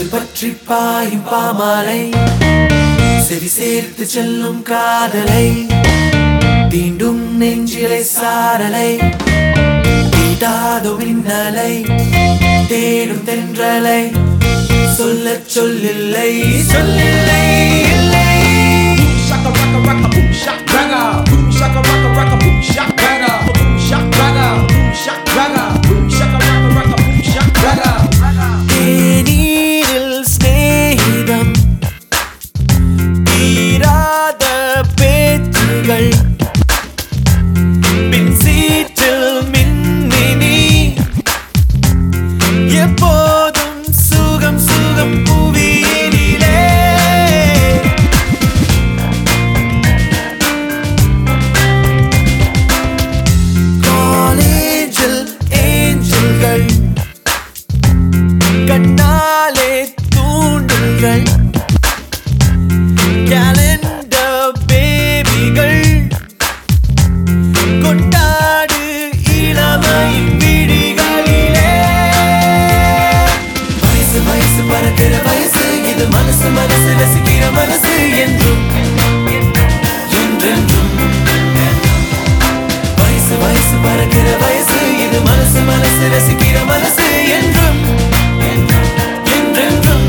இது பற்றி பாயும் பாமாலை செவி சேர்த்து செல்லும் காதலை தீண்டும் நெஞ்சிலை சாரலை தீட்டாத மின்னலை தேடும் தென்றலை சொல்லச் சொல்லில்லை சொல்லில்லை இல்லை Shaka raka raka boom shak raga boom shaka raka raka boom shak raga boom shak raga boom shak raga boom shaka raka raka boom shak raga தேநீரில் சிநேகிதம் தீராத பேச்சுகள் பின் சீற்றில் மின்மினி எப்போதும் சுகம் சுகம் புவியினிலே காலேஜில் ஏஞ்சல்கள் கண்ணாலே தூண்டுங்கள் கேலண்டர் பேபிகள் கொண்டாடு இளமையின் விடிகளிலே வயசு வயசு பறக்கிற வயசு இது மனசு மனசு ரசிக்கிற மனசு என்றும் என்றென்றும் வயசு வயசு பறக்கிற வயசு இது மனசு மனசு ரசிக்கிற மனசு என்றும் என்றென்றும்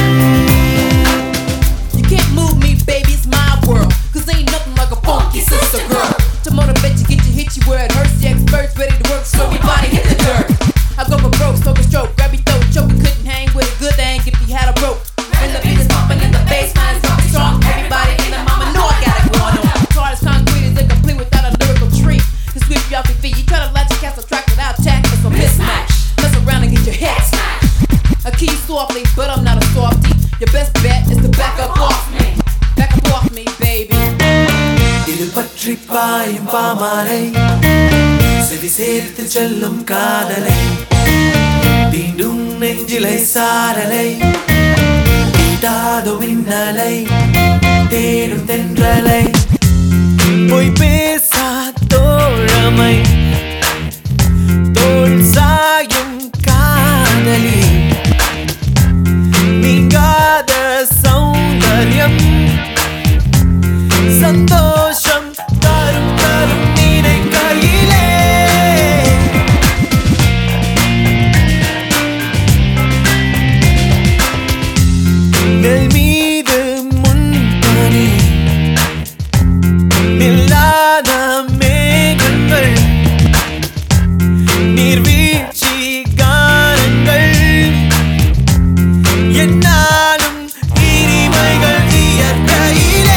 You can't move me, baby, it's my world. Cause ain't nothing like a funky sister girl. To motivate you, get you, hit you where it hurts. The experts ready to work, so everybody hit the dirt. I go for broke, smoke a stroke, grab your throat, choke. You couldn't hang with a good thing if you had a rope. And the beat is pumping and the bass line is pumping strong. Everybody in the mama know I got it going on. Hard as concrete is incomplete without a lyrical treat. To sweep you off your feet, you try to latch a castle track without tack, it's a mismatch. Mess around and get your head smashed. I key softly, but I'm not a softie. Your best bet is to back up off me. Back up off me, baby. இது பற்றி பாயும் பாமாலை செவி சேர்த்து செல்லும் காதலை தீண்டும் நெஞ்சிலை சாரலை தீட்டாத மின்னலை தேடும் தென்றலை பொய் பேசா தோழமை தோல் சாயும் காதலி நீங்காத சௌந்தர்யம் சந்தோஷம் தரும் தரும் நீனை கையிலே நெல் மீது முன்பனி நில்லாத மேகங்கள் நீர்வீழ்ச்சி கானங்கள் என்னாலும் இனிமைகள் இயற்கையிலே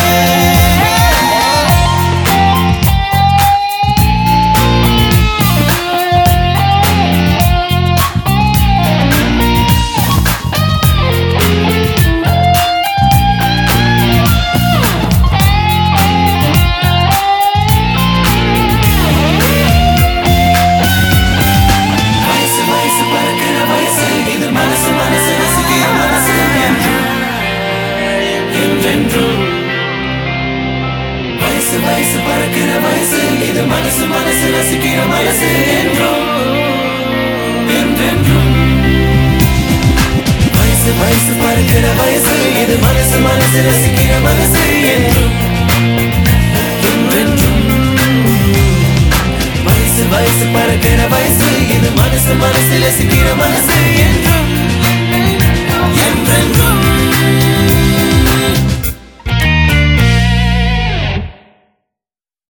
வயசு வயசு பறக்கிற வயசு இது மனசு மனசு ரசிக்கிற மனசு என்றும் என்றென்றும் வயசு வயசு பறக்கிற வயசு இது மனசு மனசு ரசிக்கிற மனசு என்றும் என்றென்றும் வயசு வயசு பறக்கிற வயசு இது மனசு மனசு ரசிக்கிற மனசு என்றும் என்றென்றும் வயசு வயசு பறக்கிற வயசு இது மனசு மனசு ரசிக்கிற மனசு என்றும்